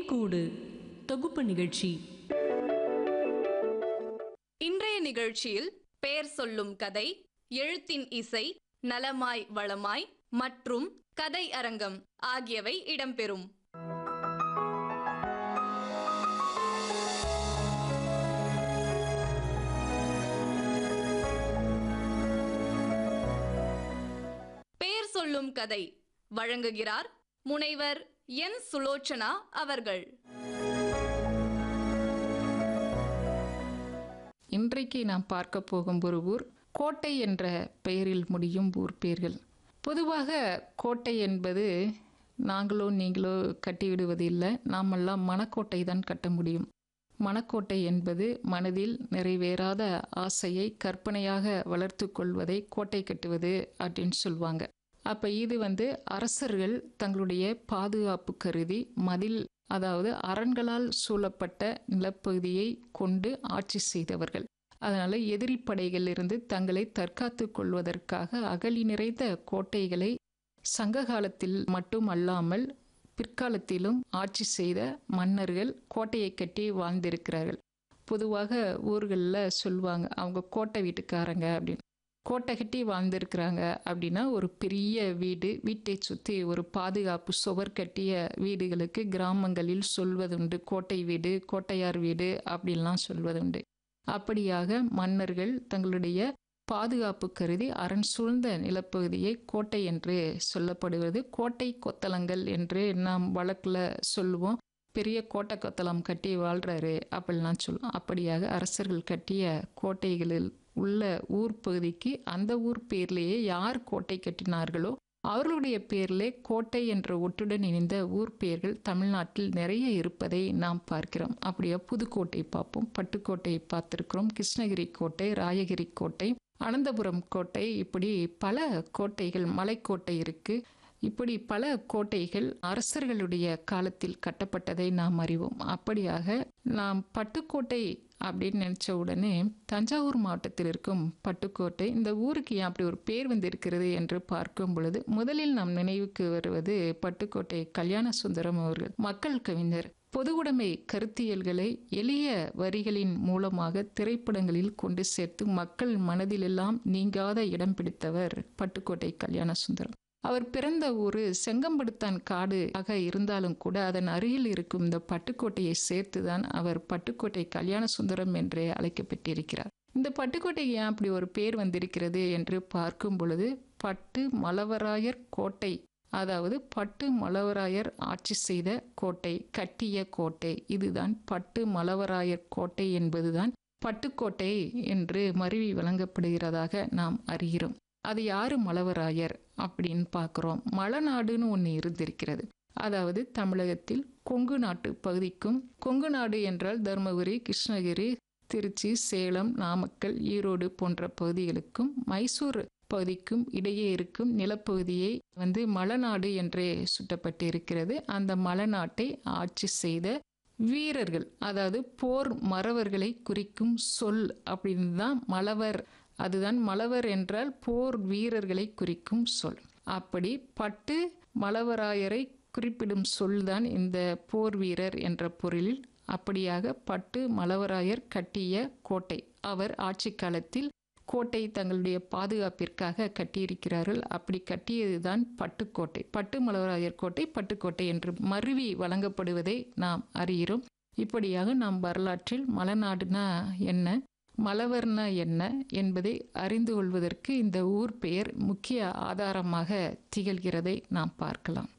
தேன்கூடு தொகுப்பு நிகழ்ச்சி இன்றைய நிகழ்ச்சியில் பெயர் சொல்லும் கதை எழுத்தின் இசை நலமாய் வளமாய் மற்றும் கதை அரங்கம் ஆகியவை இடம்பெறும் பெயர் சொல்லும் கதை வழங்குகிறார் முனைவர் என் சுலோச்சனா அவர்கள் இன்றைக்கு நாம் பார்க்க போகும் ஒரு ஊர் கோட்டை என்ற பெயரில் முடியும் ஊர் பெயர்கள் பொதுவாக கோட்டை என்பது நாங்களோ நீங்களோ கட்டிவிடுவது இல்லை நாமெல்லாம் மனக்கோட்டை தான் கட்ட முடியும் மனக்கோட்டை என்பது மனதில் நிறைவேறாத ஆசையை கற்பனையாக வளர்த்து கொள்வதை கோட்டை கட்டுவது அப்படின்னு சொல்லுவாங்க அப்போ இது வந்து அரசர்கள் தங்களுடைய பாதுகாப்பு கருதி மதில் அதாவது அரண்களால் சூழப்பட்ட நிலப்பகுதியை கொண்டு ஆட்சி செய்தவர்கள் அதனால எதிரி படைகளிலிருந்து தங்களை தற்காத்து கொள்வதற்காக அகழி நிறைந்த கோட்டைகளை சங்க காலத்தில் மட்டும் அல்லாமல் பிற்காலத்திலும் ஆட்சி செய்த மன்னர்கள் கோட்டையை கட்டி வாழ்ந்திருக்கிறார்கள் பொதுவாக ஊர்களில் சொல்லுவாங்க அவங்க கோட்டை வீட்டுக்காரங்க அப்படின்னு கோட்டை கட்டி வாழ்ந்திருக்கிறாங்க அப்படின்னா ஒரு பெரிய வீடு வீட்டை சுற்றி ஒரு பாதுகாப்பு சுவர் கட்டிய வீடுகளுக்கு கிராமங்களில் சொல்வதுண்டு கோட்டை வீடு கோட்டையார் வீடு அப்படின்லாம் சொல்வதுண்டு அப்படியாக மன்னர்கள் தங்களுடைய பாதுகாப்பு கருதி அரண் சூழ்ந்த நிலப்பகுதியை கோட்டை என்று சொல்லப்படுவது கோட்டை கொத்தளங்கள் என்று நாம் வழக்கில் சொல்லுவோம் பெரிய கோட்டை கொத்தளம் கட்டி வாழ்றாரு அப்படிலாம் சொல்லுவோம் அப்படியாக அரசர்கள் கட்டிய கோட்டைகளில் உள்ள ஊர் பகுதிக்கு அந்த ஊர் பேர்லேயே யார் கோட்டை கட்டினார்களோ அவர்களுடைய பேரிலே கோட்டை என்ற ஒட்டுடன் இணைந்த ஊர் பெயர்கள் தமிழ்நாட்டில் நிறைய இருப்பதை நாம் பார்க்கிறோம் அப்படியே புதுக்கோட்டை பார்ப்போம் பட்டுக்கோட்டையை பார்த்திருக்கிறோம் கிருஷ்ணகிரி கோட்டை ராயகிரி கோட்டை அனந்தபுரம் கோட்டை இப்படி பல கோட்டைகள் மலைக்கோட்டை இருக்கு இப்படி பல கோட்டைகள் அரசர்களுடைய காலத்தில் கட்டப்பட்டதை நாம் அறிவோம் அப்படியாக நாம் பட்டுக்கோட்டை அப்படின்னு நினச்ச உடனே தஞ்சாவூர் மாவட்டத்தில் இருக்கும் பட்டுக்கோட்டை இந்த ஊருக்கு ஏன் அப்படி ஒரு பேர் வந்திருக்கிறது என்று பார்க்கும் பொழுது முதலில் நம் நினைவுக்கு வருவது பட்டுக்கோட்டை கல்யாண சுந்தரம் அவர்கள் மக்கள் கவிஞர் பொதுவுடைமை கருத்தியல்களை எளிய வரிகளின் மூலமாக திரைப்படங்களில் கொண்டு சேர்த்து மக்கள் மனதிலெல்லாம் நீங்காத இடம் பிடித்தவர் பட்டுக்கோட்டை கல்யாண சுந்தரம் அவர் பிறந்த ஊர் செங்கம்படுத்தான் காடு ஆக இருந்தாலும் கூட அதன் அருகில் இருக்கும் இந்த பட்டுக்கோட்டையை சேர்த்துதான் அவர் பட்டுக்கோட்டை கல்யாண சுந்தரம் என்றே அழைக்கப்பட்டிருக்கிறார் இந்த பட்டுக்கோட்டைக்கு ஏன் அப்படி ஒரு பேர் வந்திருக்கிறது என்று பார்க்கும் பொழுது பட்டு மலவராயர் கோட்டை அதாவது பட்டு மலவராயர் ஆட்சி செய்த கோட்டை கட்டிய கோட்டை இதுதான் பட்டு மலவராயர் கோட்டை என்பதுதான் பட்டுக்கோட்டை என்று மருவி வழங்கப்படுகிறதாக நாம் அறிகிறோம் அது யாரு மலவராயர் அப்படின்னு பார்க்குறோம் மலநாடுன்னு ஒன்று இருந்திருக்கிறது அதாவது தமிழகத்தில் கொங்கு நாட்டு பகுதிக்கும் கொங்கு நாடு என்றால் தருமபுரி கிருஷ்ணகிரி திருச்சி சேலம் நாமக்கல் ஈரோடு போன்ற பகுதிகளுக்கும் மைசூர் பகுதிக்கும் இடையே இருக்கும் நிலப்பகுதியை வந்து மலநாடு என்றே சுட்டப்பட்டிருக்கிறது அந்த மலநாட்டை ஆட்சி செய்த வீரர்கள் அதாவது போர் மறவர்களை குறிக்கும் சொல் அப்படின்னு தான் மலவர் அதுதான் மலவர் என்றால் போர் வீரர்களை குறிக்கும் சொல் அப்படி பட்டு மலவராயரை குறிப்பிடும் சொல்தான் இந்த போர் வீரர் என்ற பொருளில் அப்படியாக பட்டு மலவராயர் கட்டிய கோட்டை அவர் ஆட்சி காலத்தில் கோட்டை தங்களுடைய பாதுகாப்பிற்காக கட்டியிருக்கிறார்கள் அப்படி கட்டியதுதான் பட்டுக்கோட்டை பட்டு மலவராயர் கோட்டை பட்டுக்கோட்டை என்று மருவி வழங்கப்படுவதை நாம் அறிகிறோம் இப்படியாக நாம் வரலாற்றில் மலநாடுனா என்ன மலவர்னா என்ன என்பதை அறிந்து கொள்வதற்கு இந்த ஊர் பெயர் முக்கிய ஆதாரமாக திகழ்கிறதை நாம் பார்க்கலாம்